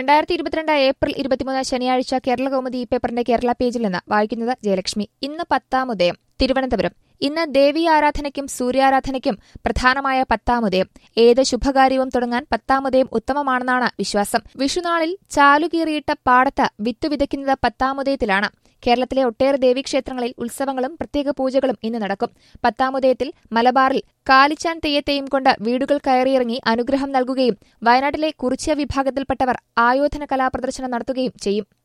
രണ്ടായിരത്തി ഇരുപത്തിരണ്ട് ഏപ്രിൽ ഇരുപത്തിമൂന്ന് ശനിയാഴ്ച കേരള കൗമുദി ഈ പേപ്പറിന്റെ കേരള പേജിൽ നിന്ന് വായിക്കുന്നത് ജയലക്ഷ്മി ഇന്ന് പത്താമുദയം തിരുവനന്തപുരം ഇന്ന് ദേവീ ആരാധനയ്ക്കും സൂര്യാരാധനയ്ക്കും പ്രധാനമായ പത്താമുദയം ഏത് ശുഭകാര്യവും തുടങ്ങാൻ പത്താമുദയം ഉത്തമമാണെന്നാണ് വിശ്വാസം വിഷുനാളിൽ ചാലുകീറിയിട്ട പാടത്ത് വിത്തു വിതയ്ക്കുന്നത് പത്താമുദയത്തിലാണ് കേരളത്തിലെ ഒട്ടേറെ ദേവീക്ഷേത്രങ്ങളിൽ ഉത്സവങ്ങളും പ്രത്യേക പൂജകളും ഇന്ന് നടക്കും പത്താമുദയത്തിൽ മലബാറിൽ കാലിച്ചാൻ തെയ്യത്തെയും കൊണ്ട് വീടുകൾ കയറിയിറങ്ങി അനുഗ്രഹം നൽകുകയും വയനാട്ടിലെ കുറിച്യ വിഭാഗത്തിൽപ്പെട്ടവർ ആയോധന കലാപ്രദർശനം നടത്തുകയും ചെയ്യും